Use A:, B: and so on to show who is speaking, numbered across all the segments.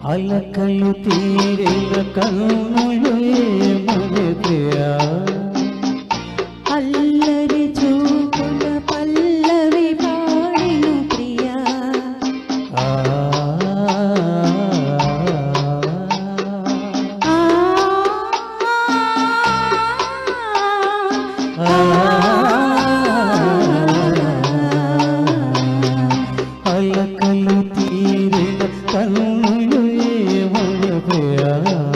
A: అలకలు తీరిన కన్నులు ఏమని ప్రియా
B: అల్లరి చూపుల పల్లవి పాడిను ప్రియా
A: ఆ
B: ఆ
A: అలకలు తీరిన కన్నులు ఏమని ప్రియా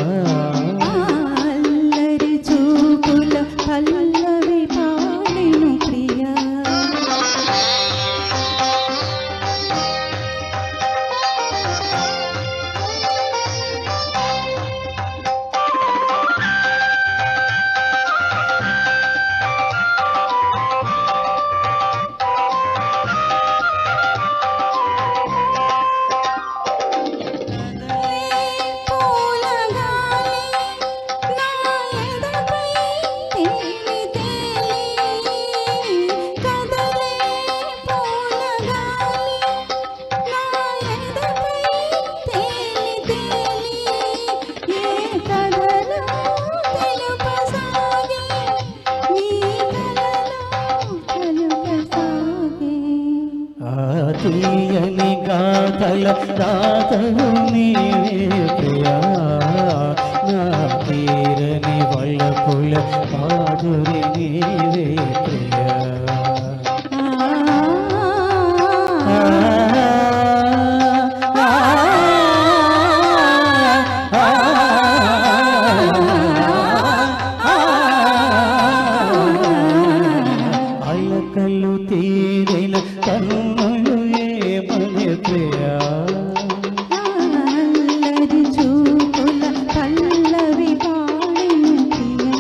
B: అల్లరి చూపుల పల్లవి పాడిను ప్రియా పూల గాలి నా ఎదపై తేలి తేలి కదలే పూల గాలి నా ఎదపై తేలి తేలి ఏ కథలో తెలుపసాగే నీ కలలో తెలుపసాగే
A: ఆ తీయని గాథల రాతలు నీవే ప్రియా నా తీరని వల్లపుల మాధురి నీవే ప్రియా ఆ, ఆ, ఆ, అలకలు తీరిన కన్నులు ఏమని ప్రియా
B: అల్లరి చూపుల పల్లవి పాడిను ప్రియా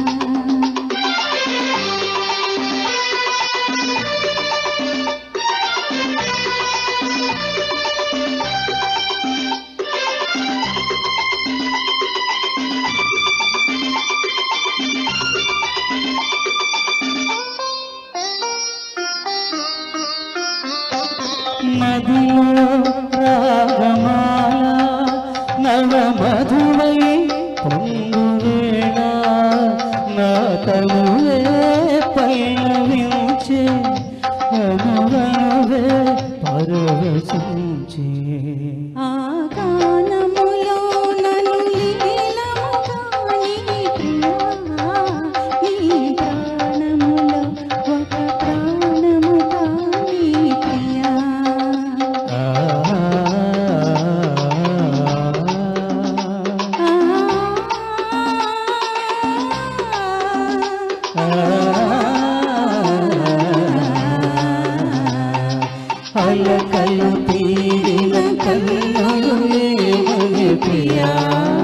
A: నదిలో రాగమాల నవ మధువై పొంగువేళ నా తనువే పైనవించే అనువనువే పరవశించే
B: ఆ గానములో నన్ను లీలముగా నీ ప్రియా నీ ప్రాణములో ఒక ప్రాణముగా నీ ప్రియా
A: ఆ అలకలు తీరిన కన్నులు లేవని ప్రియా